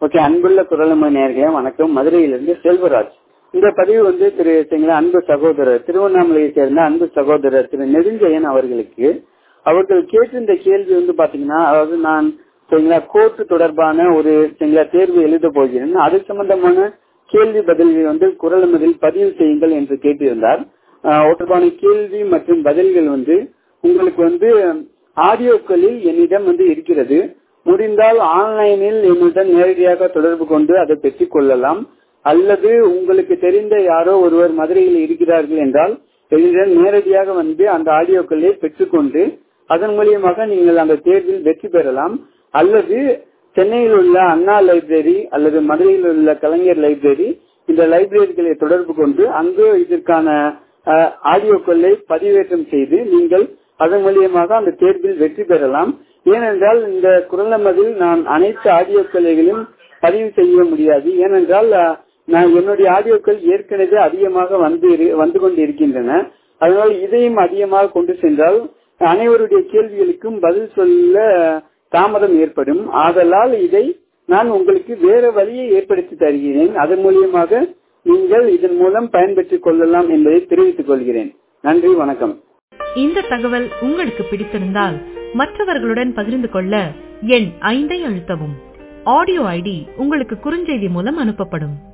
okay அன்புள்ள குரலமை நேர்களே வணக்கம் மதுரையிலிருந்து செல்வராஜ் இந்த பதிவு வந்து திரு சரிங்களா அன்பு சகோதரர் திருவண்ணாமலையை சேர்ந்த அன்பு சகோதரர் திரு நெடுஞ்செயன் அவர்களுக்கு அவர்கள் கேட்டிருந்த கேள்வி வந்து பாத்தீங்கன்னா அதாவது நான் சரிங்களா கோர்ட்டு தொடர்பான ஒரு சரிங்களா தேர்வு எழுத போகிறேன் அது சம்பந்தமான கேள்வி பதில்கள் வந்து குரலமதில் பதிவு செய்யுங்கள் என்று கேட்டிருந்தார் தொடர்பான கேள்வி மற்றும் பதில்கள் வந்து உங்களுக்கு வந்து ஆடியோக்களில் என்னிடம் வந்து இருக்கிறது முடிந்தால் ஆன்லைனில் என்னுடன் நேரடியாக தொடர்பு கொண்டு அதை பெற்றுக் கொள்ளலாம் அல்லது உங்களுக்கு தெரிந்த யாரோ ஒருவர் மதுரையில் இருக்கிறார்கள் என்றால் என்னிடம் நேரடியாக வந்து அந்த ஆடியோக்களை பெற்றுக்கொண்டு அதன் மூலியமாக நீங்கள் அந்த தேர்வில் வெற்றி பெறலாம் அல்லது சென்னையில் உள்ள அண்ணா லைப்ரரி அல்லது மதுரையில் உள்ள கலைஞர் லைப்ரரி இந்த லைப்ரரிகளை தொடர்பு கொண்டு அங்கு இதற்கான ஆடியோக்களை பதிவேற்றம் செய்து நீங்கள் அதன் மூலியமாக அந்த தேர்வில் வெற்றி பெறலாம் ஏனென்றால் இந்த குரலமதில் நான் அனைத்து ஆடியோக்களையும் பதிவு செய்ய முடியாது ஏனென்றால் நான் என்னுடைய ஆடியோக்கள் ஏற்கனவே அதிகமாக வந்து வந்து கொண்டு இருக்கின்றன அதனால் இதையும் அதிகமாக கொண்டு சென்றால் அனைவருடைய கேள்விகளுக்கும் பதில் சொல்ல தாமதம் ஏற்படும் ஆதலால் இதை நான் உங்களுக்கு வேற வழியை ஏற்படுத்தி தருகிறேன் அதன் மூலியமாக நீங்கள் இதன் மூலம் பயன்பெற்றுக் கொள்ளலாம் என்பதை தெரிவித்துக் கொள்கிறேன் நன்றி வணக்கம் இந்த தகவல் உங்களுக்கு பிடித்திருந்தால் மற்றவர்களுடன் பகிர்ந்து கொள்ள எண் ஐந்தை அழுத்தவும் ஆடியோ ஐடி உங்களுக்கு குறுஞ்செய்தி மூலம் அனுப்பப்படும்